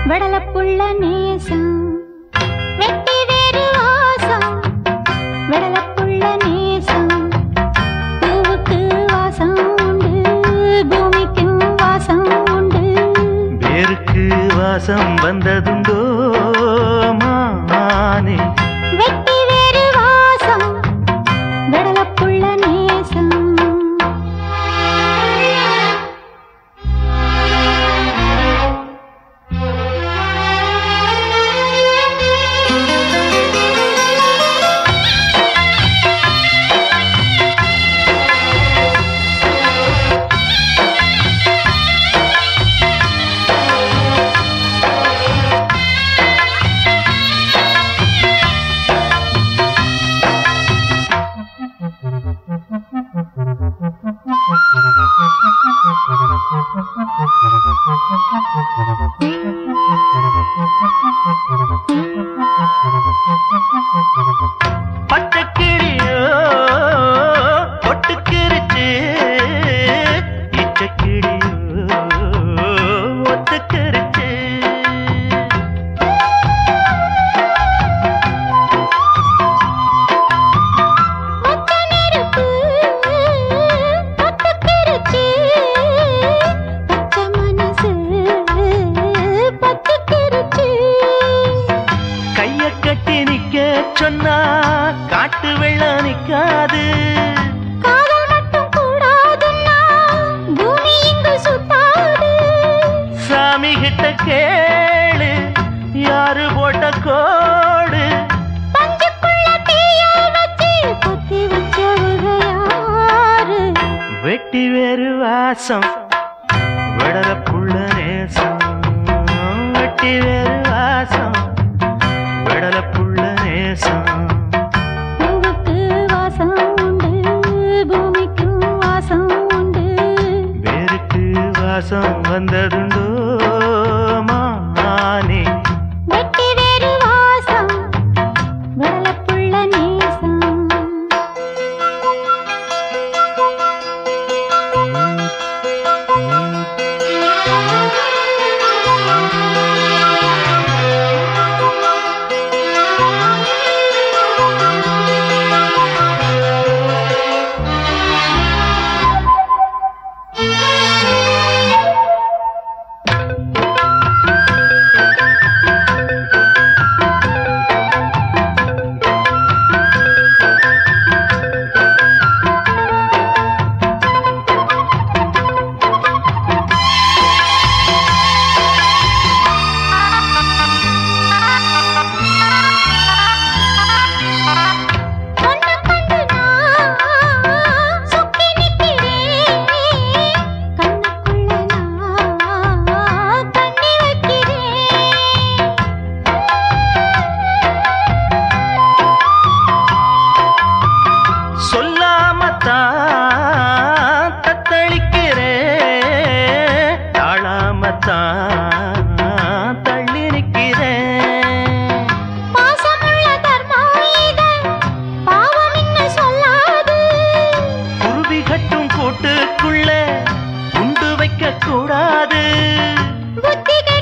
வெடலப்புள்ள நேசம் வெட்டி வேறு வாசம் வெடலப்புள்ள நேசம் பூவுக்கு வாசம் உண்டு பூமிக்கும் வாசம் உண்டு வேருக்கு வாசம் வந்ததுண்டோ மானே வெட்டி வேறு வாசம் வெடலப்புள்ள நேசம் பட்டக்கிளியோ ஒட்டுக்கிருச்சு இச்சக்கிளியோ ஒத்துக்கிருச்சு மொத்த நெருப்பு பத்துக்கிருச்சு பச்சை மனசு பத்துக்கிருச்சு கைய கட்டி நிக்க சொன்னா காட்டு வெள்ளம் நிக்காது காதல் மட்டும் கூடாதுன்னா பூமி இங்கு சுத்தாது சாமி கிட்ட கேளு யாரு போட்ட கோடு பஞ்சுக்குள்ள தீய வச்சு குத்தி வச்சவங்க யாரு வெட்டி வேறு வாசம் விடற புள்ள நேசம் வெட்டி வேறு வாசம் விடற புள்ள நேசம் பூவுக்கு வாசம் உண்டு பூமிக்கும் வாசம் உண்டு வேருக்கு வாசம் வந்ததுண்டோ மானே வெட்டி வேறு வாசம் வெடலப்புள்ள நேசம் ஒன்ன கண்டு நான் சொக்கி நிக்கிறேன் கண்ணுக்குள்ள நான் கண்ணி வைக்கிறேன் சொல்லாமத்தான் தத்தளிக்கிறேன் தாழாமத்தான் தள்ளி நிற்கிறேன் பாசமுள்ள தர்மம் இது பாவம் இன்னும் சொல்லாது குருவி கட்டும் கூட்டுக்குள்ள குண்டு வைக்க கூடாது புத்திக